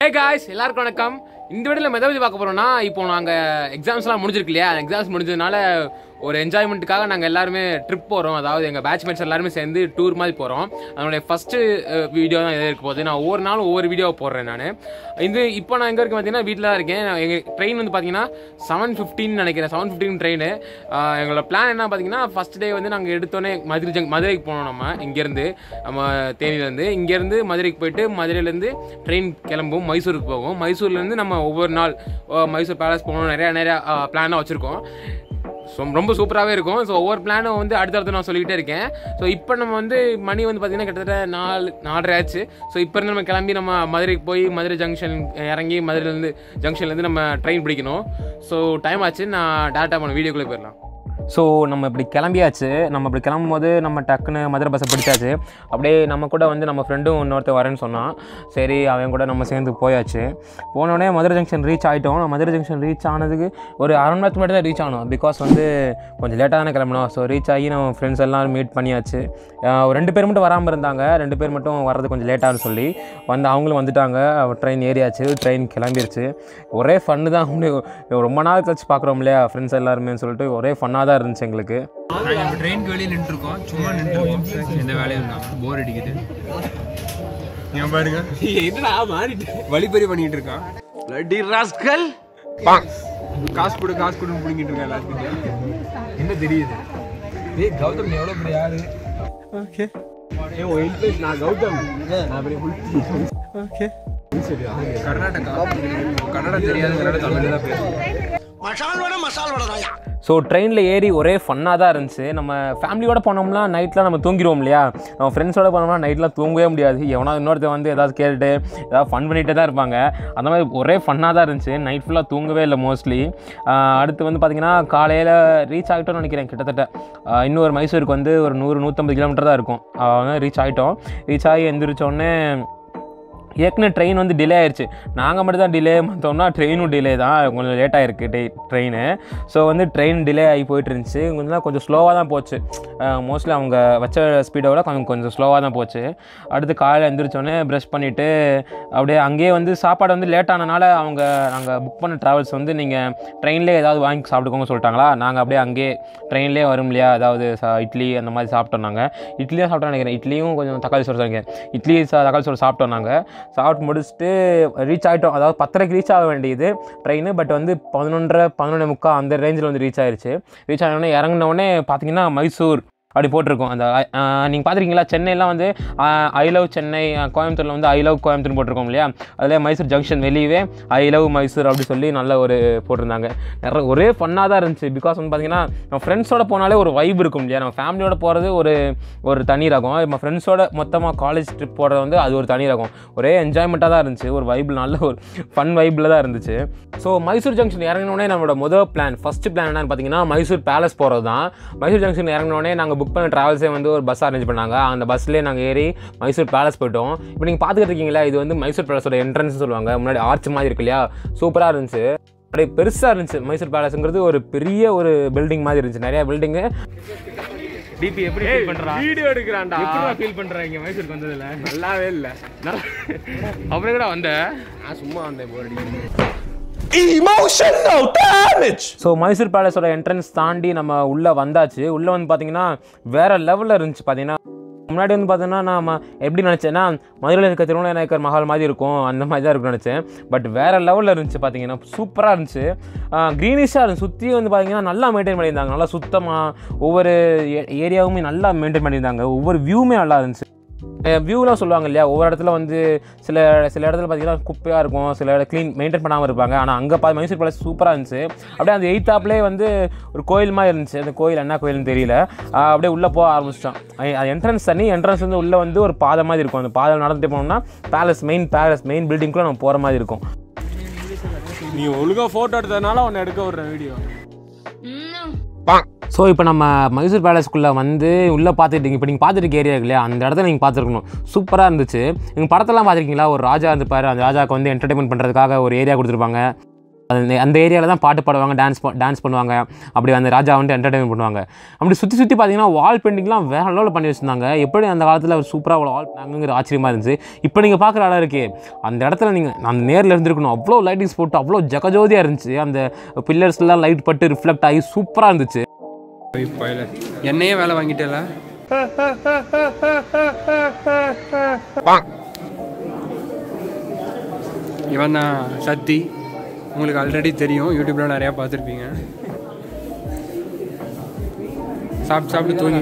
Hey guys எல்லாருக்கும் வணக்கம் இந்த வீடியோவில் நம்ம எதை பற்றி பார்க்க போகிறோம்னா இப்போ நாங்கள் எக்ஸாம்ஸ்லாம் முடிஞ்சிருக்கு இல்லையா எக்ஸாம்ஸ் முடிஞ்சதுனால ஒரு என்ஜாய்மெண்ட்டுக்காக நாங்கள் எல்லாருமே ட்ரிப் போகிறோம் அதாவது எங்கள் பேட்ச்மேட்ஸ் எல்லாருமே சேர்ந்து டூர் மாதிரி போகிறோம் அதனுடைய ஃபஸ்ட்டு வீடியோ தான் எதாவது இருக்க போகுது நான் ஒவ்வொரு நாளும் ஒவ்வொரு வீடியோ போடுறேன் நான் இது இப்போ நான் எங்கே இருக்கேன் பார்த்தீங்கன்னா வீட்டில் தான் இருக்கேன் எங்கள் ட்ரெயின் வந்து பார்த்தீங்கன்னா செவன் ஃபிஃப்டின் நினைக்கிறேன் செவன் ஃபிஃப்டின் ட்ரெயின் எங்களோட பிளான் என்ன பார்த்தீங்கன்னா ஃபஸ்ட் டே வந்து நாங்கள் எடுத்தோன்னே மதுரை ஜங் மதுரைக்கு போனோம் நம்ம இங்கேருந்து நம்ம தேனியிலேருந்து இங்கேருந்து மதுரைக்கு போயிட்டு மதுரையிலேருந்து ட்ரெயின் கிளம்பும் மைசூருக்கு போகும் மைசூர்லேருந்து நம்ம ஒவ்வொரு நாள் அஹ், மைசூர் பேலஸ் போகணும் நிறையா நிறையா பிளானாக வச்சுருக்கோம் ஸோ ரொம்ப சூப்பராகவே இருக்கும் ஸோ ஒவ்வொரு பிளானும் வந்து அடுத்தடுத்து நான் சொல்லிக்கிட்டே இருக்கேன் ஸோ இப்போ நம்ம வந்து மணி வந்து பார்த்திங்கன்னா கிட்டத்தட்ட நாலு நாலரை ஆச்சு ஸோ இப்போ இருந்து நம்ம கிளம்பி நம்ம மதுரைக்கு போய் மதுரை ஜங்ஷன் இறங்கி மதுரையிலேருந்து ஜங்ஷன்லேருந்து நம்ம ட்ரெயின் பிடிக்கணும் ஸோ டைம் ஆச்சு நான் டேரக்டாக பண்ண வீடியோக்குள்ளே போயிடலாம் ஸோ நம்ம இப்படி கிளம்பியாச்சு நம்ம இப்படி கிளம்பும் போது நம்ம டக்குன்னு மதுரை பஸ்ஸை பிடிச்சாச்சு அப்படியே நம்ம கூட வந்து நம்ம ஃப்ரெண்டும் இன்னொருத்தர் வரேன்னு சொன்னான் சரி அவன் கூட நம்ம சேர்ந்து போயாச்சு போனோடனே மதுரை ஜங்ஷன் ரீச் ஆகிட்டோம் நான் மதுரை ஜங்ஷன் ரீச் ஆனதுக்கு ஒரு அரை மணி நேரத்துக்கு மட்டும் தான் ரீச் ஆனோம் பிகாஸ் வந்து கொஞ்சம் லேட்டாக தானே கிளம்பணும் ஸோ ரீச் ஆகி நம்ம ஃப்ரெண்ட்ஸ் எல்லாம் மீட் பண்ணியாச்சு ஆஹ் ஒரு ரெண்டு பேர் மட்டும் வராமல் இருந்தாங்க ரெண்டு பேர் மட்டும் வர்றது கொஞ்சம் லேட்டாகனு சொல்லி வந்து அவங்களும் வந்துட்டாங்க ட்ரெயின் ஏறியாச்சு ட்ரெயின் கிளம்பிருச்சு ஒரே ஃபன்னு தான் உண்டு. ரொம்ப நாள் கழிச்சு பார்க்குறோம் இல்லையா ஃப்ரெண்ட்ஸ் எல்லாருமே சொல்லிட்டு ஒரே ஃபன்னாக தான் இருந்துச்சு எங்களுக்கு நாங்கள் இப்போ ட்ரெயினுக்கு வெளியே நின்றுருக்கோம் சும்மா நின்றுருக்கோம் எந்த வேலையும் இல்லாமல் போர் அடிக்குது நீங்க பாருங்க என்னடா மாறிட்டு வழிப்பறி பண்ணிட்டு இருக்கான் லட்டி ராஸ்கல் காசு கொடு காசு கொடுன்னு பிடிங்கிட்டு இருக்கான் எல்லாத்துக்கும் என்ன தெரியுது ஏய் கௌதம் நீ எவ்வளோ பெரிய ஆளு ஓகே ஏ ஓ இன்ட்ரெஸ்ட் நான் கௌதம் நான் பெரிய ஓகே கர்நாடகா கன்னடா தெரியாது கன்னடா தமிழ் தான் பேசுவேன் ஸோ ட்ரெயினில் ஏறி ஒரே ஃபன்னாக தான் இருந்துச்சு நம்ம ஃபேமிலியோட போனோம்னா நைட்லாம் நம்ம தூங்கிடுவோம் இல்லையா நம்ம ஃப்ரெண்ட்ஸோட போனோம்னா நைட்லாம் தூங்கவே முடியாது எவனா இன்னொருத்தர் வந்து ஏதாவது கேட்டுட்டு ஏதாவது ஃபன் பண்ணிகிட்டே தான் இருப்பாங்க அந்த மாதிரி ஒரே ஃபன்னாக தான் இருந்துச்சு நைட் ஃபுல்லாக தூங்கவே இல்லை மோஸ்ட்லி அடுத்து வந்து பார்த்திங்கன்னா காலையில் ரீச் ஆகிட்டோம்னு நினைக்கிறேன் கிட்டத்தட்ட ஆஹ் இன்னொரு மைசூருக்கு வந்து ஒரு நூறு நூற்றம்பது கிலோமீட்டர் தான் இருக்கும் ரீச் ஆகிட்டோம் ரீச் ஆகி எந்திரிச்சோடனே ஏற்கனவே ட்ரெயின் வந்து டிலே ஆயிடுச்சு நாங்கள் மட்டும் தான் டிலே பார்த்தோம்னா ட்ரெயினும் டிலே தான் கொஞ்சம் லேட் ஆயிருக்கு டே ட்ரெயின் ஸோ வந்து ட்ரெயின் டிலே ஆகி போயிட்டு இருந்துச்சு கொஞ்சம் கொஞ்சம் ஸ்லோவாக தான் போச்சு மோஸ்ட்லி அவங்க வச்ச ஸ்பீடை விட கொஞ்சம் கொஞ்சம் ஸ்லோவாக தான் போச்சு அடுத்து காலையில் எழுந்திரிச்சோடனே ப்ரஷ் பண்ணிவிட்டு அப்படியே அங்கேயே வந்து சாப்பாடு வந்து லேட் ஆனனால அவங்க நாங்கள் புக் பண்ண ட்ராவல்ஸ் வந்து நீங்கள் ட்ரெயின்லேயே ஏதாவது வாங்கி சாப்பிட்டுக்கோங்க சொல்லிட்டாங்களா நாங்கள் அப்படியே அங்கேயே ட்ரெயின்லேயே வரும் இல்லையா அதாவது சா- இட்லி அந்த மாதிரி சாப்பிட்டோம் நாங்கள் இட்லியும் சாப்பிட்டோம் நினைக்கிறேன் இட்லியும் கொஞ்சம் தக்காளி சோறு நினைக்கிறேன் இட்லி சா- தக்காளி சோறு சாப்பிட்டோம் நாங்கள் சாப்பிட்டு முடிச்சுட்டு ரீச் ஆகிட்டோம் அதாவது பத்தரைக்கு ரீச் ஆக வேண்டியது ட்ரெயின் பட் வந்து பதினொன்றரை பதினொன்று முக்கால் அந்த ரேஞ்சில் வந்து ரீச் ஆயிருச்சு ரீச் ஆனோடனே இறங்கினோடனே பார்த்தீங்கன்னா மைசூர் அப்படி போட்டிருக்கோம் அந்த நீங்கள் பார்த்துருக்கீங்களா சென்னையெல்லாம் வந்து ஐ லவ் சென்னை அஹ், கோயம்புத்தூரில் வந்து ஐ லவ் கோயம்புத்தூர் போட்டிருக்கோம் இல்லையா அதில் மைசூர் ஜங்ஷன் வெளியவே ஐ லவ் மைசூர் அப்படி சொல்லி நல்ல ஒரு போட்டிருந்தாங்க நிறைய ஒரே ஃபன்னாக தான் இருந்துச்சு பிகாஸ் வந்து பார்த்தீங்கன்னா நம்ம ஃப்ரெண்ட்ஸோட போனாலே ஒரு வைப் இருக்கும் இல்லையா நம்ம ஃபேமிலியோட போகிறது ஒரு ஒரு தனி ரகம் நம்ம ஃப்ரெண்ட்ஸோட மொத்தமாக காலேஜ் ட்ரிப் போகிறது வந்து அது ஒரு தனி ரகம் ஒரே என்ஜாய்மெண்ட்டாக தான் இருந்துச்சு ஒரு வைபிள் நல்ல ஒரு ஃபன் வைபிள் தான் இருந்துச்சு ஸோ மைசூர் ஜங்ஷன் இறங்கினோடனே நம்மளோட முதல் பிளான் ஃபஸ்ட்டு பிளான் என்னன்னு பார்த்தீங்கன்னா மைசூர் பேலஸ் போகிறது தான் மைசூர் ஜங்ஷன் இறங்கினோடனே நாங்கள் புக் பண்ண ட்ராவல்ஸே வந்து ஒரு பஸ் அரேஞ்ச் பண்ணாங்க அந்த பஸ்லேயே நாங்கள் ஏறி மைசூர் பேலஸ் போயிட்டோம் இப்போ நீங்கள் பார்த்துக்கிட்டு இருக்கீங்களா இது வந்து மைசூர் பேலஸோட என்ட்ரன்ஸ் சொல்லுவாங்க முன்னாடி ஆர்ச் மாதிரி இருக்கு இல்லையா சூப்பராக இருந்துச்சு அப்படியே பெருசாக இருந்துச்சு மைசூர் பேலஸுங்கிறது ஒரு பெரிய ஒரு பில்டிங் மாதிரி இருந்துச்சு நிறைய பில்டிங்கு டிபி எப்படி ஃபீல் பண்றான் வீடியோ எடுக்கிறான்டா எப்படி ஃபீல் பண்ணுறாங்க மைசூருக்கு வந்ததில்ல நல்லாவே இல்லை அப்புறம் கூட வந்த நான் சும்மா வந்தேன் போர் அடிக்குது ஸோ மைசூர் பேலஸோட என்ட்ரன்ஸ் தாண்டி நம்ம உள்ளே வந்தாச்சு உள்ளே வந்து பார்த்தீங்கன்னா வேறு லெவலில் இருந்துச்சு பார்த்தீங்கன்னா முன்னாடி வந்து பார்த்தீங்கன்னா நான் எப்படி நினச்சேன்னா மதுரையில் இருக்க திருமணநாயக்கர் மஹால் மாதிரி இருக்கும் அந்த மாதிரி தான் இருக்கும்னு நினச்சேன் பட் வேறு லெவலில் இருந்துச்சு பார்த்தீங்கன்னா சூப்பராக இருந்துச்சு க்ரீனிஷாக இருந்துச்சு சுற்றி வந்து பார்த்தீங்கன்னா நல்லா மெயின்டைன் பண்ணியிருந்தாங்க நல்லா சுத்தமாக ஒவ்வொரு ஏ- ஏரியாவுமே நல்லா மெயின்டைன் பண்ணியிருந்தாங்க ஒவ்வொரு வியூவுமே நல்லா இருந்துச்சு வியூலாம் சொல்லுவாங்க இல்லையா ஒவ்வொரு இடத்துல வந்து சில சில இடத்துல பார்த்தீங்கன்னா குப்பையாக இருக்கும் சில இடம் க்ளீன் மெயின்டைன் பண்ணாமல் இருப்பாங்க ஆனால் அங்கே பா மைசூர் பேலஸ் சூப்பராக இருந்துச்சு அப்படியே அந்த எய்த்தாப்லேயே வந்து ஒரு கோயில் மாதிரி இருந்துச்சு அந்த கோயில் என்ன கோயில்னு தெரியல ஆஹ் அப்படியே உள்ளே போக ஆரம்பிச்சிட்டோம் அது என்ட்ரன்ஸ் தண்ணி என்ட்ரன்ஸ் வந்து உள்ளே வந்து ஒரு பாதை மாதிரி இருக்கும் அந்த பாதை நடந்துட்டு போனோம்னா பேலஸ் மெயின் பேலஸ் மெயின் பில்டிங்குள்ளே நம்ம போகிற மாதிரி இருக்கும் நீ ஒழுங்கா ஃபோட்டோ எடுத்ததுனால உன்னை எடுக்க விடுறேன் வீடியோ ஸோ இப்போ நம்ம மைசூர் பேலஸ்க்குள்ளே வந்து உள்ளே பார்த்துட்டு இப்போ நீங்கள் பார்த்துட்டு ஏரியா இருக்கு இல்லையா அந்த இடத்த நீங்கள் பார்த்துருக்கணும் சூப்பராக இருந்துச்சு நீங்கள் படத்தெல்லாம் பார்த்துருக்கீங்களா ஒரு ராஜா இருந்துப்பார் அந்த ராஜாவுக்கு வந்து என்டர்டைன்மெண்ட் பண்ணுறதுக்காக ஒரு ஏரியா கொடுத்துருப்பாங்க அந்த அந்த ஏரியாவில் தான் பாட்டு பாடுவாங்க டான்ஸ் டான்ஸ் பண்ணுவாங்க அப்படி அந்த ராஜா வந்துட்டு என்டர்டைன்மெண்ட் பண்ணுவாங்க அப்படி சுற்றி சுற்றி பார்த்தீங்கன்னா வால் பெயிண்டிங்லாம் வேற லெவலில் பண்ணி வச்சிருந்தாங்க எப்படி அந்த காலத்தில் அவர் சூப்பராக அவ்வளோ வால் பண்ணாங்கிற ஆச்சரியமாக இருந்துச்சு இப்போ நீங்கள் பார்க்குற இடம் இருக்கே அந்த இடத்துல நீங்கள் அந்த நேரில் இருந்திருக்கணும் அவ்வளோ லைட்டிங்ஸ் போட்டு அவ்வளோ ஜகஜோதியாக இருந்துச்சு அந்த பில்லர்ஸ்லாம் லைட் பட்டு ரிஃப்ளெக்ட் ஆகி சூப்பராக இருந்துச்சு இப்போ என்னையே வேலை வாங்கிட்டேல இவன் தான் சத்தி உங்களுக்கு ஆல்ரெடி தெரியும் யூடியூப்ல நிறையா பார்த்துருப்பீங்க சாப்பிட்டு சாப்பிட்டு தூங்கி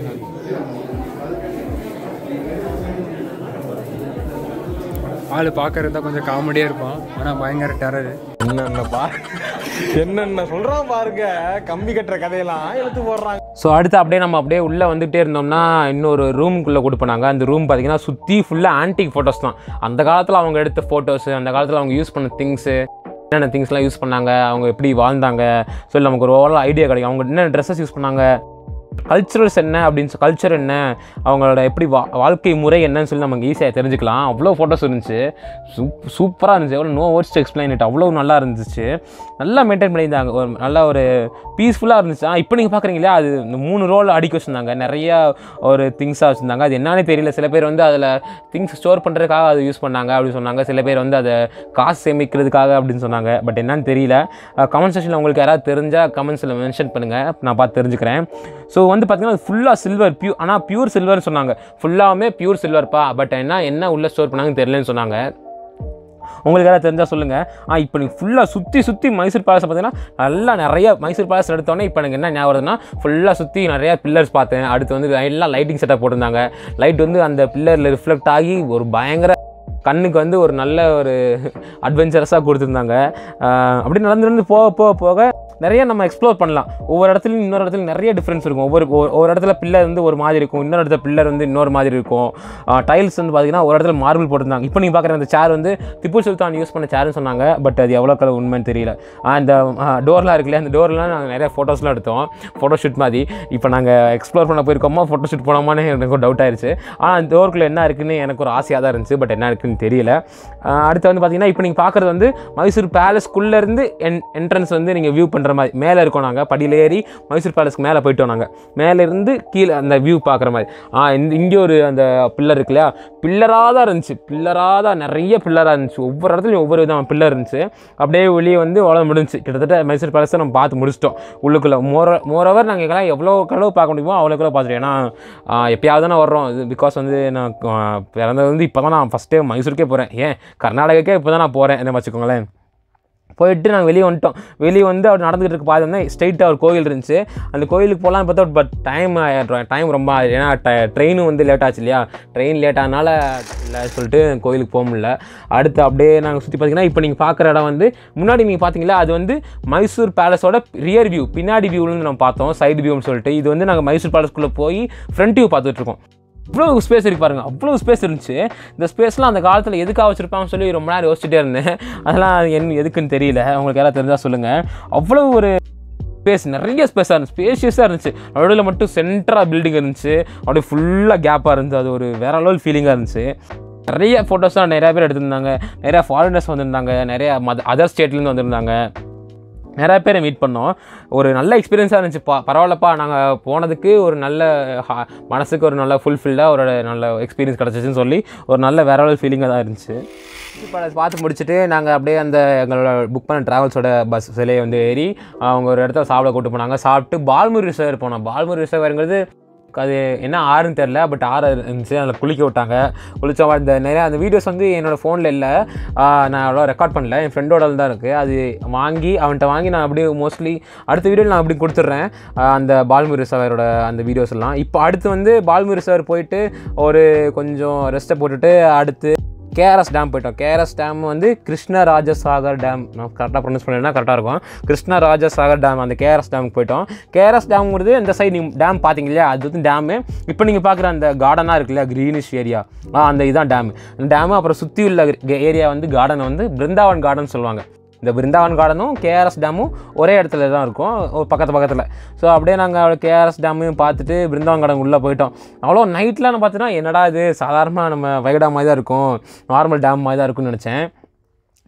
ஆள் பார்க்கறது தான் கொஞ்சம் காமெடியாக இருப்பான் ஆனால் பயங்கர டெரரு என்னென்ன பா என்னென்ன சொல்றான் பாருங்க கம்பி கட்டுற கதையெல்லாம் இழுத்து போடுறாங்க ஸோ அடுத்து அப்படியே நம்ம அப்படியே உள்ளே வந்துகிட்டே இருந்தோம்னா இன்னொரு ரூமுக்குள்ளே கொடுப்பாங்க அந்த ரூம் பார்த்தீங்கன்னா சுற்றி ஃபுல்லாக ஆன்டிக் ஃபோட்டோஸ் தான் அந்த காலத்தில் அவங்க எடுத்த ஃபோட்டோஸு அந்த காலத்தில் அவங்க யூஸ் பண்ண திங்ஸு என்னென்ன திங்ஸ்லாம் யூஸ் பண்ணாங்க அவங்க எப்படி வாழ்ந்தாங்க சொல்லி நமக்கு ஒரு ஓவரால் ஐடியா கிடைக்கும் அவங்க என்னென்ன ட்ரெஸ்ஸஸ் யூஸ் பண்ணாங்க கல்ச்சுரல்ஸ் என்ன அப்படின்னு கல்ச்சர் என்ன அவங்களோட எப்படி வா வாழ்க்கை முறை என்னன்னு சொல்லி நமக்கு ஈஸியாக தெரிஞ்சுக்கலாம் அவ்வளோ ஃபோட்டோஸ் இருந்துச்சு சூப் சூப்பராக இருந்துச்சு எவ்வளோ no words to explain it அவ்வளோ நல்லா இருந்துச்சு நல்லா மெயின்டைன் பண்ணியிருந்தாங்க ஒரு நல்ல ஒரு பீஸ்ஃபுல்லாக இருந்துச்சு ஆ இப்போ நீங்கள் பார்க்குறீங்க இல்லையா அது இந்த மூணு ரோல் அடிக்க வச்சுருந்தாங்க நிறையா ஒரு திங்ஸாக வச்சுருந்தாங்க அது என்னன்னே தெரியல சில பேர் வந்து அதில் திங்ஸ் ஸ்டோர் பண்ணுறதுக்காக அதை யூஸ் பண்ணாங்க அப்படின்னு சொன்னாங்க சில பேர் வந்து அதை காசு சேமிக்கிறதுக்காக அப்படின்னு சொன்னாங்க பட் என்னன்னு தெரியல கமெண்ட் செக்ஷனில் உங்களுக்கு யாராவது தெரிஞ்சால் கமெண்ட்ஸில் மென்ஷன் பண்ணுங்கள் நான் பார்த்து தெரிஞ்சுக்கிறேன் ஸோ வந்து பார்த்தீங்கன்னா அது ஃபுல்லாக சில்வர் பியூ ஆனால் பியூர் சில்வர்னு சொன்னாங்க ஃபுல்லாகவே பியூர் சில்வர்ப்பா பட் என்ன என்ன உள்ளே ஸ்டோர் பண்ணாங்கன்னு தெரியலன்னு சொன்னாங்க உங்களுக்கு யாராவது தெரிஞ்சால் சொல்லுங்கள் ஆ இப்போ நீங்கள் ஃபுல்லாக சுற்றி சுற்றி மைசூர் பேலஸ் பார்த்தீங்கன்னா நல்லா நிறைய மைசூர் பேலஸ் எடுத்தோடனே இப்போ எனக்கு என்ன ஞாபகம் வருதுன்னா ஃபுல்லாக சுற்றி நிறைய பில்லர்ஸ் பார்த்தேன் அடுத்து வந்து எல்லாம் லைட்டிங் செட்டப் போட்டிருந்தாங்க லைட் வந்து அந்த பில்லரில் ரிஃப்ளெக்ட் ஆகி ஒரு பயங்கர கண்ணுக்கு வந்து ஒரு நல்ல ஒரு அட்வென்ச்சரஸாக கொடுத்துருந்தாங்க ஆஹ் அப்படி நடந்து நடந்து போக போக போக நிறைய நம்ம எக்ஸ்ப்ளோர் பண்ணலாம் ஒவ்வொரு இடத்துலையும் இன்னொரு இடத்துல நிறைய டிஃப்ரென்ஸ் இருக்கும் ஒவ்வொரு ஒவ்வொரு- ஒரு இடத்துல பில்லர் வந்து ஒரு மாதிரி இருக்கும் இன்னொரு இடத்துல பில்லர் வந்து இன்னொரு மாதிரி இருக்கும் டைல்ஸ் வந்து பார்த்தீங்கன்னா ஒரு இடத்துல மார்பிள் போட்டிருந்தாங்க இப்போ நீங்கள் பார்க்குற அந்த சேர் வந்து திப்பு சுல்தான் யூஸ் பண்ண சேர்னு சொன்னாங்க பட் அது எவ்வளோ கலர் உண்மைன்னு தெரியல ஆஹ் இந்த டோர்லாம் இருக்குல்லையா அந்த டோர்லாம் நாங்கள் நிறைய ஃபோட்டோஸ்லாம் எடுத்தோம் ஃபோட்டோ ஷூட் மாதிரி இப்போ நாங்கள் எக்ஸ்ப்ளோர் பண்ண போயிருக்கோமா ஃபோட்டோ ஷூட் போனோமான்னு எனக்கு டவுட் ஆயிருச்சு ஆனால் அந்த டோருக்குள்ளே என்ன இருக்குன்னு எனக்கு ஒரு ஆசையாக தான் இருந்துச்சு பட் என்ன இருக்குன்னு தெரியல ஆஹ் அடுத்து வந்து பார்த்தீங்கன்னா இப்போ நீங்கள் பார்க்குறது வந்து மைசூர் பேலஸ்க்குள்ளேருந்து என் என்ட்ரன்ஸ் வந்து நீங்கள் வியூ பண்ணுற மாதிரி மேலே இருக்கோம் நாங்கள் படியில் ஏறி மைசூர் பேலஸ்க்கு மேலே போயிட்டோம் நாங்கள் மேலேருந்து கீழே அந்த வியூ பார்க்குற மாதிரி ஆ இந்த இங்கே ஒரு அந்த பில்லர் இருக்கு இல்லையா பில்லராக தான் இருந்துச்சு பில்லராக தான் நிறைய பில்லராக இருந்துச்சு ஒவ்வொரு இடத்துலையும் ஒவ்வொரு விதமான பில்லர் இருந்துச்சு அப்படியே வெளியே வந்து அவ்வளோ முடிஞ்சுச்சு கிட்டத்தட்ட மைசூர் பேலஸை நம்ம பார்த்து முடிச்சிட்டோம் உள்ளுக்குள்ளே மோர மோரோவர் நாங்கள் எல்லாம் எவ்வளோ அளவு பார்க்க முடியுமோ அவ்வளோ அளவு பார்த்துட்டோம் ஏன்னா ஆ, எப்பயாவது தானே வர்றோம் இது பிகாஸ் வந்து நான் ஆ, பிறந்தது வந்து இப்போ தான் நான் ஃபஸ்ட்டே மைசூருக்கே போகிறேன் ஏன் கர்நாடகாக்கே இப்போ தான் நான் போகிறேன் என்ன வச்சுக்கோங்களேன் போயிட்டு நாங்கள் வெளியே வந்துட்டோம் வெளியே வந்து அவர் நடந்துகிட்டு இருக்க பாதை வந்து ஸ்ட்ரைட்டாக ஒரு கோயில் இருந்துச்சு அந்த கோயிலுக்கு போகலாம் பார்த்தா பட் டைம் டைம் ரொம்ப ஆகுது. ஏன்னா ட்ரெயினும் வந்து லேட் ஆச்சு இல்லையா ட்ரெயின் லேட் ஆனால இல்லை சொல்லிட்டு கோயிலுக்கு போக முடியல அடுத்து அப்படியே நாங்கள் சுற்றி பார்த்தீங்கன்னா இப்போ நீங்கள் பார்க்குற இடம் வந்து முன்னாடி நீங்கள் பார்த்தீங்களா அது வந்து மைசூர் பேலஸோட ரியர் வியூ பின்னாடி வியூன்னு நம்ம பார்த்தோம் சைடு வியூன்னு சொல்லிட்டு இது வந்து நாங்கள் மைசூர் பேலஸ்க்குள்ளே போய் ஃப்ரண்ட் வியூ பார்த்துட்டு இருக்கோம் அவ்வளோ ஸ்பேஸ் இருக்கு பாருங்க அவ்வளோ ஸ்பேஸ் இருந்துச்சு இந்த ஸ்பேஸ்லாம் அந்த காலத்தில் எதுக்காக வச்சுருப்பாங்கன்னு சொல்லி ரொம்ப நேரம் யோசிச்சுட்டே இருந்தேன் அதெல்லாம் என்ன எதுக்குன்னு தெரியல உங்களுக்கு யாராவது தெரிஞ்சால் சொல்லுங்கள் அவ்வளோ ஒரு ஸ்பேஸ் நிறைய ஸ்பேஸாக இருந்துச்சு ஸ்பேஷியஸாக இருந்துச்சு நடுவில் மட்டும் சென்டராக பில்டிங் இருந்துச்சு அப்படியே ஃபுல்லாக கேப்பாக இருந்துச்சு அது ஒரு வேற லெவல் ஃபீலிங்காக இருந்துச்சு நிறைய ஃபோட்டோஸ்லாம் நிறைய பேர் எடுத்திருந்தாங்க நிறைய ஃபாரினர்ஸ் வந்திருந்தாங்க நிறைய மத அதர் ஸ்டேட்லேருந்து வந்திருந்தாங்க நிறைய பேரை மீட் பண்ணோம் ஒரு நல்ல எக்ஸ்பீரியன்ஸாக இருந்துச்சு பா பரவாயில்லப்பா நாங்கள் போனதுக்கு ஒரு நல்ல ஹா- மனசுக்கு ஒரு நல்ல ஃபுல்ஃபில்டாக ஒரு நல்ல எக்ஸ்பீரியன்ஸ் கிடச்சிச்சின்னு சொல்லி ஒரு நல்ல வேற ஒரு ஃபீலிங்காக தான் இருந்துச்சு இப்போ அதை பார்த்து முடிச்சுட்டு நாங்கள் அப்படியே அந்த எங்களோட புக் பண்ண ட்ராவல்ஸோட பஸ் சிலையை வந்து ஏறி அவங்க ஒரு இடத்துல சாப்பிட கூட்டு போனாங்க சாப்பிட்டு பால்முரி ரிசர்வர் போனோம் பால்முரி ரிசர்வருங்கிறது அது என்ன ஆறுன்னு தெரில பட் ஆறு இருந்துச்சு அதில் குளிக்க விட்டாங்க குளிச்சோம் இந்த நிறையா அந்த வீடியோஸ் வந்து என்னோடய ஃபோனில் இல்லை நான் அவ்வளோ ரெக்கார்ட் பண்ணல என் ஃப்ரெண்டோட தான் இருக்குது அது வாங்கி அவன்கிட்ட வாங்கி நான் அப்படியே மோஸ்ட்லி அடுத்த வீடியோவில் நான் அப்படி கொடுத்துட்றேன் ஆஹ் அந்த பால்முரி சாரோட அந்த வீடியோஸ் எல்லாம் இப்போ அடுத்து வந்து பால்முரி சார் போயிட்டு ஒரு கொஞ்சம் ரெஸ்ட்டை போட்டுட்டு அடுத்து கேஆர்எஸ் டேம் போயிட்டோம் கேஆர்எஸ் டேம் வந்து கிருஷ்ணராஜசாகர் டேம் நான் கரெக்டாக ப்ரொனவுன்ஸ் பண்ணேன்னா கரெக்டாக இருக்கும் கிருஷ்ணராஜசாகர் டேம் அந்த கேஆர்எஸ் டேமுக்கு போயிட்டோம் கேஆர்எஸ் டேம்ங்கிறது இந்த சைடு நீங்கள் டேம் பார்த்தீங்க இல்லையா அது வந்து டேமு இப்போ நீங்கள் பார்க்குற அந்த கார்டனாக இருக்கு இல்லையா க்ரீனிஷ் ஏரியா ஆ அந்த இதுதான் டேம் அந்த டேமு அப்புறம் சுற்றி உள்ள ஏரியா வந்து கார்டன் வந்து பிருந்தாவன் கார்டன் சொல்லுவாங்க இந்த பிருந்தாவன் கார்டனும் கேஆர்எஸ் டேமும் ஒரே இடத்துல தான் இருக்கும் ஒரு பக்கத்து பக்கத்தில் ஸோ அப்படியே நாங்கள் கேஆர்எஸ் டேமையும் பார்த்துட்டு பிருந்தாவன் கார்டன் உள்ளே போயிட்டோம் அவ்வளோ நைட்லாம் பார்த்தீங்கன்னா என்னடா இது சாதாரணமாக நம்ம வைகடா மாதிரி தான் இருக்கும் நார்மல் டேம் மாதிரி தான் இருக்கும்னு நினச்சேன்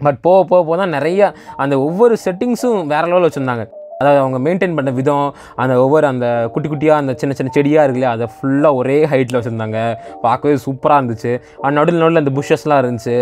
பட் போக போக போக தான் நிறைய அந்த ஒவ்வொரு செட்டிங்ஸும் வேறு லெவலில் வச்சுருந்தாங்க அதாவது அவங்க மெயின்டைன் பண்ண விதம் அந்த ஒவ்வொரு அந்த குட்டி குட்டியாக அந்த சின்ன சின்ன செடியாக இருக்கு இல்லையா அதை ஃபுல்லாக ஒரே ஹைட்டில் வச்சுருந்தாங்க பார்க்கவே சூப்பராக இருந்துச்சு அது நடுவில் நடுவில் அந்த புஷ்ஷஸ்லாம் இருந்துச்சு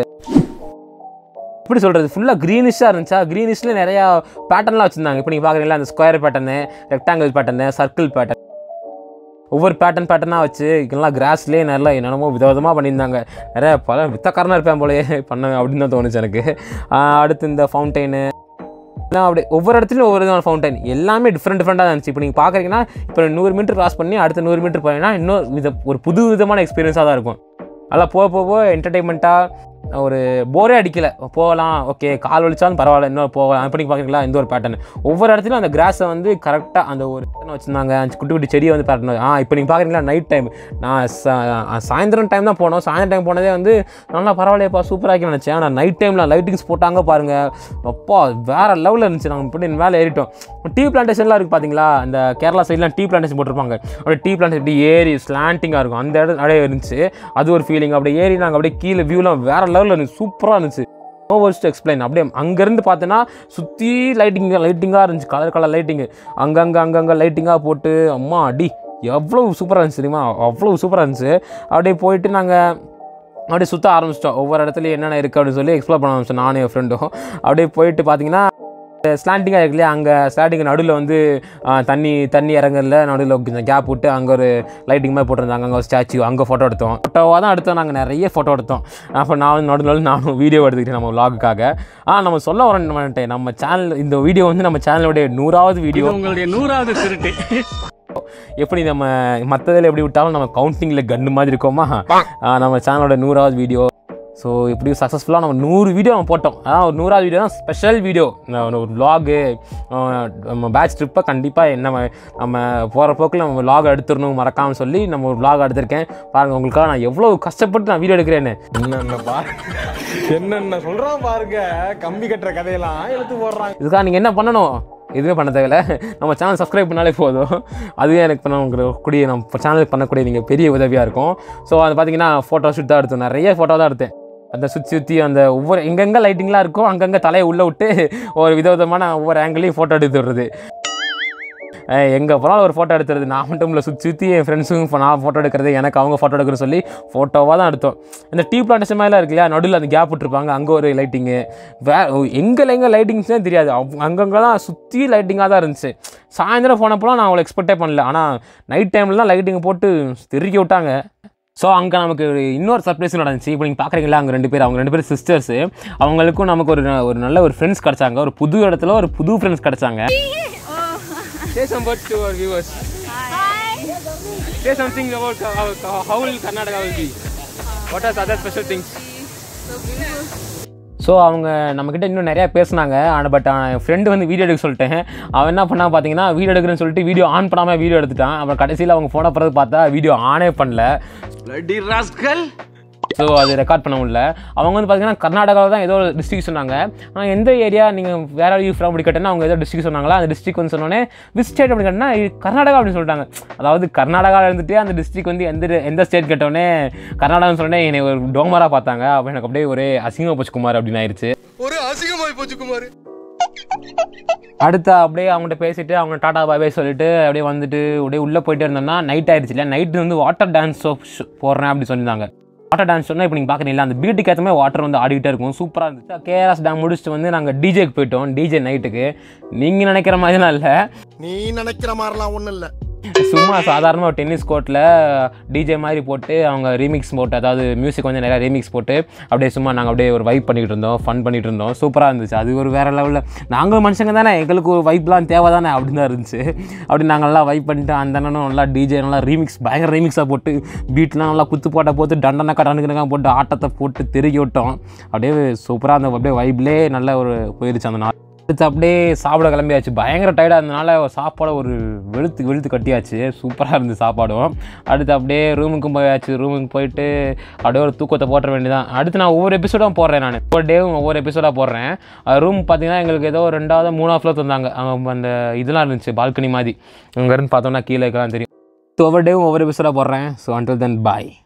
எப்படி சொல்கிறது ஃபுல்லாக க்ரீனிஷாக இருந்துச்சா க்ரீனிஷில் நிறையா பேட்டர்ன்லாம் வச்சுருந்தாங்க இப்போ நீங்கள் பார்க்குறீங்களா அந்த square pattern rectangle pattern circle pattern ஒவ்வொரு பேட்டர்ன் பேட்டர்னாக வச்சு இதெல்லாம் கிராஸ்லேயே நல்லா என்னென்னமோ விதவிதமாக பண்ணியிருந்தாங்க நிறைய பல வித்தக்காரனாக இருப்பேன் போலயே பண்ண அப்படின்னு தான் தோணுச்சு எனக்கு ஆஹ் அடுத்து இந்த ஃபவுண்டெயின் எல்லாம் அப்படி ஒவ்வொரு இடத்துலையும் ஒவ்வொரு விதமான ஃபவுண்டைன் எல்லாமே டிஃப்ரெண்ட் டிஃப்ரெண்ட்டாக இருந்துச்சு இப்போ நீங்கள் பார்க்குறீங்கன்னா இப்போ நூறு மீட்டர் கிராஸ் பண்ணி அடுத்த நூறு மீட்டர் போனீங்கன்னா இன்னும் வித ஒரு புது விதமான எக்ஸ்பீரியன்ஸாக தான் இருக்கும் அதெல்லாம் போக போக போக என்டர்டைன்மெண்ட்டாக ஒரு போரே அடிக்கல போகலாம் ஓகே கால் வலிச்சாலும் பரவாயில்ல இன்னும் போகலாம் இப்போ நீங்கள் பார்க்குறீங்களா இந்த ஒரு பேட்டர்ன் ஒவ்வொரு இடத்துலையும் அந்த கிராஸை வந்து கரெக்டாக அந்த ஒரு pattern வச்சுருந்தாங்க அந்த குட்டி குட்டி செடியை வந்து பேட்டர்ன் ஆ இப்போ நீங்கள் பார்க்குறீங்களா நைட் டைம் நான் சா- சாயந்தரம் டைம் தான் போனோம் சாயந்தரம் டைம் போனதே வந்து நல்லா பரவாயில்லையப்பா சூப்பராக நினச்சேன் ஆனால் நைட் டைமில் லைட்டிங்ஸ் போட்டாங்க பாருங்கள் அப்பா வேறு லெவலில் இருந்துச்சு நாங்கள் இப்படி மேலே ஏறிட்டோம் டீ பிளான்டேஷன்லாம் இருக்குது பார்த்தீங்களா இந்த கேரளா சைட்லாம் டீ பிளான்டேஷன் போட்டிருப்பாங்க அப்படியே டீ பிளான்டேஷன் இப்படி ஏறி ஸ்லாண்டிங்காக இருக்கும் அந்த இடம் அப்படியே இருந்துச்சு அது ஒரு ஃபீலிங் அப்படியே ஏறி நாங்கள் அப்படியே கீழே வியூலாம் வேறு லெவலில் இருந்துச்சு சூப்பராக இருந்துச்சு நோ வேர்ஸ் டு எக்ஸ்பிளைன் அப்படியே அங்கேருந்து பார்த்தோன்னா சுற்றி லைட்டிங் லைட்டிங்காக இருந்துச்சு கலர் கலர் லைட்டிங்கு அங்கங்கே அங்கங்கே லைட்டிங்காக போட்டு அம்மா அடி எவ்வளோ சூப்பராக இருந்துச்சு தெரியுமா அவ்வளோ சூப்பராக இருந்துச்சு அப்படியே போயிட்டு நாங்கள் அப்படியே சுற்ற ஆரம்பிச்சிட்டோம் ஒவ்வொரு இடத்துலையும் என்னென்ன இருக்குது அப்படின்னு சொல்லி எக்ஸ்ப்ளோர் பண்ண ஆரம்பிச்சோம் நானும் என் ஃப்ரெண்டும் அப்படியே போயிட்டு பார்த்தீங்கன்னா ஸ்லாண்டிங்காக இருக்கு இல்லையா அங்கே ஸ்லாண்டிங் நடுவில் வந்து ஆ, தண்ணி தண்ணி இறங்கல நடுவில் கொஞ்சம் கேப் விட்டு அங்கே ஒரு லைட்டிங் மாதிரி போட்டிருந்தாங்க அங்கே ஒரு ஸ்டாச்சு அங்கே ஃபோட்டோ எடுத்தோம் ஃபோட்டோவாக தான் எடுத்தோம் நாங்கள் நிறைய ஃபோட்டோ எடுத்தோம் அப்போ நான் வந்து நடு நடுவில் நானும் வீடியோ எடுத்துக்கிட்டேன் நம்ம vlog-க்காக ஆ நம்ம சொல்ல வரேன் நம்ம சேனல் இந்த வீடியோ வந்து நம்ம சேனலுடைய நூறாவது வீடியோ உங்களுடைய நூறாவது திருட்டு எப்படி நம்ம மற்றதில் எப்படி விட்டாலும் நம்ம கவுண்டிங்கில் கன்று மாதிரி இருக்கோமா ஆ, நம்ம சேனலோட நூறாவது வீடியோ ஸோ இப்படி சக்ஸஸ்ஃபுல்லாக நம்ம நூறு வீடியோ நம்ம போட்டோம் அதான் ஒரு நூறாவது வீடியோ தான் ஸ்பெஷல் வீடியோ ஒரு vlog நம்ம பேட்ச் ட்ரிப்பை கண்டிப்பாக என்ன நம்ம போகிற போக்கில் நம்ம vlog எடுத்துடணும் மறக்காமல் சொல்லி நம்ம ஒரு vlog எடுத்திருக்கேன் பாருங்கள் உங்களுக்காக நான் எவ்வளோ கஷ்டப்பட்டு நான் வீடியோ எடுக்கிறேன்னு என்னென்ன பாரு என்னென்ன சொல்றான் பாருங்க கம்பி கட்டுற கதையெல்லாம் எடுத்து போடுறாங்க இதுக்காக நீங்கள் என்ன பண்ணணும் எதுவுமே பண்ண தேவையில்ல நம்ம சேனல் சப்ஸ்கிரைப் பண்ணாலே போதும் அதுவே எனக்கு பண்ண உங்களுக்கு கூடிய நம்ம சேனலுக்கு பண்ணக்கூடிய நீங்கள் பெரிய உதவியாக இருக்கும் ஸோ அது பார்த்தீங்கன்னா ஃபோட்டோ ஷூட் தான் எடுத்தோம் நிறைய ஃபோட்டோ தான் எடுத்தேன் அந்த சுற்றி சுற்றி அந்த ஒவ்வொரு எங்கெங்கே லைட்டிங்லாம் இருக்கோ அங்கங்கே தலையை உள்ளே விட்டு ஒரு விதவிதமான ஒவ்வொரு ஆங்கிளையும் ஃபோட்டோ எடுத்து விடுறது எங்கே போனாலும் ஒரு ஃபோட்டோ எடுத்துறது நான் மட்டும் இல்லை சுற்றி சுற்றி என் ஃப்ரெண்ட்ஸுக்கும் நான் ஃபோட்டோ எடுக்கிறது எனக்கு அவங்க ஃபோட்டோ எடுக்கிறேன்னு சொல்லி ஃபோட்டோவாக தான் எடுத்தோம் இந்த டீ பிளான்டேஷன் மாதிரிலாம் இருக்கு இல்லையா நடுவில் அந்த கேப் விட்டுருப்பாங்க அங்கே ஒரு லைட்டிங்கு வே எங்கே எங்கே லைட்டிங்ஸ்னே தெரியாது அவ்- அங்கங்கெல்லாம் சுற்றி லைட்டிங்காக தான் இருந்துச்சு சாயந்தரம் போனப்போலாம் நான் அவளை எக்ஸ்பெக்டே பண்ணல ஆனால் நைட் டைம்லலாம் லைட்டிங் போட்டு தெருக்கி விட்டாங்க ஸோ அங்கே நமக்கு ஒரு இன்னொரு சர்ப்ரைஸ் நடந்துச்சு இப்போ நீங்கள் பார்க்குறீங்களா அங்கே ரெண்டு பேர் அவங்க ரெண்டு பேரும் சிஸ்டர்ஸு அவங்களுக்கும் நமக்கு ஒரு ந- ஒரு நல்ல ஒரு ஃப்ரெண்ட்ஸ் கிடச்சாங்க ஒரு புது இடத்துல ஒரு புது ஃப்ரெண்ட்ஸ் கிடச்சாங்க Say some words to our viewers. Say something about how, how, how will Karnataka will be. What are the other special things? So அவங்க நம்மக்கிட்ட இன்னும் நிறையா பேசுனாங்க ஆனால் பட் என் ஃப்ரெண்டு வந்து வீடியோ எடுக்க சொல்லிட்டேன் அவன் என்ன பண்ணா பார்த்தீங்கன்னா வீடியோ எடுக்கிறேன்னு சொல்லிட்டு வீடியோ ஆன் பண்ணாமல் வீடியோ எடுத்துட்டான் அப்புறம் கடைசியில் அவங்க ஃபோனை பிறகு பார்த்தா வீடியோ ஆனே பண்ணல ஸோ அது ரெக்கார்ட் பண்ண முடியல அவங்க வந்து பார்த்தீங்கன்னா கர்நாடகாவில் தான் ஏதோ ஒரு டிஸ்ட்ரிக் சொன்னாங்க ஆனால் எந்த ஏரியா நீங்கள் வேற யூ ஃப்ரம் அப்படி கேட்டேன்னா அவங்க ஏதோ டிஸ்ட்ரிக் சொன்னாங்களா அந்த டிஸ்ட்ரிக் வந்து சொன்னோன்னே விச் ஸ்டேட் அப்படி கேட்டேன்னா இது கர்நாடகா அப்படின்னு சொல்லிட்டாங்க அதாவது கர்நாடகாவில் இருந்துட்டு அந்த டிஸ்ட்ரிக் வந்து எந்த எந்த ஸ்டேட் கேட்டோடனே கர்நாடகான்னு சொன்னே என்னை ஒரு டோமராக பார்த்தாங்க அப்போ எனக்கு அப்படியே ஒரே அசிங்கமாக போச்சு குமார் அப்படின்னு ஆயிடுச்சு ஒரு அசிங்கமாய் போச்சு குமார் அடுத்து அப்படியே அவங்கள்ட்ட பேசிட்டு அவங்க டாடா பாய் சொல்லிட்டு அப்படியே வந்துட்டு அப்படியே உள்ளே போயிட்டே இருந்தோம்னா நைட் ஆயிடுச்சு இல்லையா நைட்டு வந்து வாட்டர் டான்ஸ் போடுறேன் அப்படின்னு சொல்லியிருந்தாங்க வாட்டர் டான்ஸ் சொன்னால் இப்போ நீங்கள் பார்க்குறீங்களா அந்த பீட்டுக்கு ஏற்ற மாதிரி வாட்டர் வந்து ஆடிக்கிட்டே இருக்கும் சூப்பராக இருந்துச்சு கேஆர்எஸ் டேம் முடிச்சுட்டு வந்து நாங்கள் டிஜேக்கு போயிட்டோம் டிஜே நைட்டுக்கு நீங்கள் நினைக்கிற மாதிரிலாம் இல்லை நீ நினைக்கிற மாதிரிலாம் ஒண்ணும் இல்ல சும்மா சாதாரணமாக ஒரு டென்னிஸ் கோர்ட்டில் டிஜே மாதிரி போட்டு அவங்க ரீமிக்ஸ் போட்டு அதாவது மியூசிக் வந்து நிறையா ரீமிக்ஸ் போட்டு அப்படியே சும்மா நாங்கள் அப்படியே ஒரு வைப் பண்ணிகிட்டு இருந்தோம் ஃபன் பண்ணிகிட்டு இருந்தோம் சூப்பராக இருந்துச்சு அது ஒரு வேறு லெவலில் நாங்களும் மனுஷங்க தானே எங்களுக்கு ஒரு வைப்லாம் தேவை தானே அப்படின்னு தான் இருந்துச்சு அப்படி நாங்கள் நல்லா வைப் பண்ணிட்டு அந்த அண்ணனும் நல்லா டிஜே நல்லா ரீமிக்ஸ் பயங்கர ரீமிக்ஸாக போட்டு பீட்லாம் நல்லா குத்து போட்ட போட்டு டண்டனக்கா டண்டுக்கணக்கா போட்டு ஆட்டத்தை போட்டு தெருக்கி விட்டோம் அப்படியே சூப்பராக அந்த அப்படியே வைப்லேயே நல்ல ஒரு போயிருச்சு அந்த நாள் அடுத்து அப்படியே சாப்பிட கிளம்பியாச்சு பயங்கர டயர்டாக இருந்தனால சாப்பாடை ஒரு வெளுத்து வெளுத்து கட்டியாச்சு சூப்பராக இருந்து சாப்பாடும் அடுத்து அப்படியே ரூமுக்கும் போயாச்சு ரூமுக்கு போயிட்டு அப்படியே ஒரு தூக்கத்தை போட்டுற வேண்டியதான் அடுத்து நான் ஒவ்வொரு எபிசோடாக போடுறேன் நான் ஒவ்வொரு டேவும் ஒவ்வொரு எபிசோடாக போடுறேன் ரூம் பார்த்தீங்கன்னா எங்களுக்கு ஏதோ ரெண்டாவது மூணாவது ஃப்ளோர் தந்தாங்க அவங்க அந்த இதெல்லாம் இருந்துச்சு பால்கனி மாதிரி அங்கேருந்து பார்த்தோம்னா கீழே இருக்கலாம் தெரியும் ஒவ்வொரு டேவும் ஒவ்வொரு எபிசோடாக போடுறேன் ஸோ அன்டில் தென் பாய்